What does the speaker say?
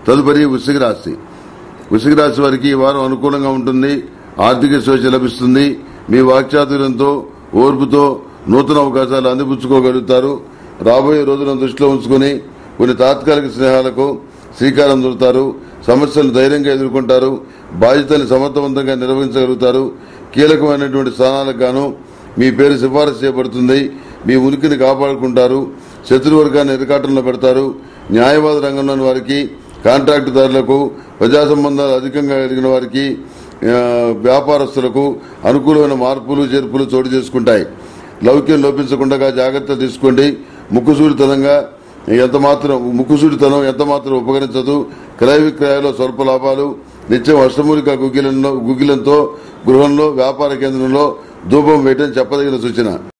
తదుపరి వృశ్చిక రాశి వృశ్చిక రాశి వారికి ఈ వారం అనుకూలంగా ఉంటుంది ఆర్థిక స్వేచ్ఛ లభిస్తుంది మీ వాక్చాతుర్యంతో ఓర్పుతో నూతన అవకాశాలు అందిపుచ్చుకోగలుగుతారు రాబోయే రోజులను దృష్టిలో ఉంచుకుని కొన్ని తాత్కాలిక స్నేహాలకు శ్రీకారం చుడతారు సమస్యలను ధైర్యంగా ఎదుర్కొంటారు బాధ్యతల్ని సమర్థవంతంగా నిర్వహించగలుగుతారు కీలకమైనటువంటి స్థానాలకు గాను మీ పేరు సిఫారసు చేయబడుతుంది మీ ఉనికిని కాపాడుకుంటారు శత్రువర్గాన్ని ఇరకాటంలో పెడతారు న్యాయవాద రంగంలోని వారికి కాంట్రాక్టుదారులకు ప్రజా సంబంధాలు అధికంగా కలిగిన వారికి ఆ, వ్యాపారస్తులకు అనుకూలమైన మార్పులు చేర్పులు చోటు చేసుకుంటాయి లౌక్యం లోపించకుండా జాగ్రత్త తీసుకోండి ముక్కుసూడితనంగా ఎంత మాత్రం ముక్కుసూడితనం ఎంత మాత్రం ఉపకరించదు క్రయ విక్రయాల్లో స్వల్ప లాభాలు నిత్యం అష్టమూలిక గుగ్గిలంలో గుగ్గిలంతో గృహంలో వ్యాపార కేంద్రంలో ధూపం వేయటం చెప్పదగిన సూచన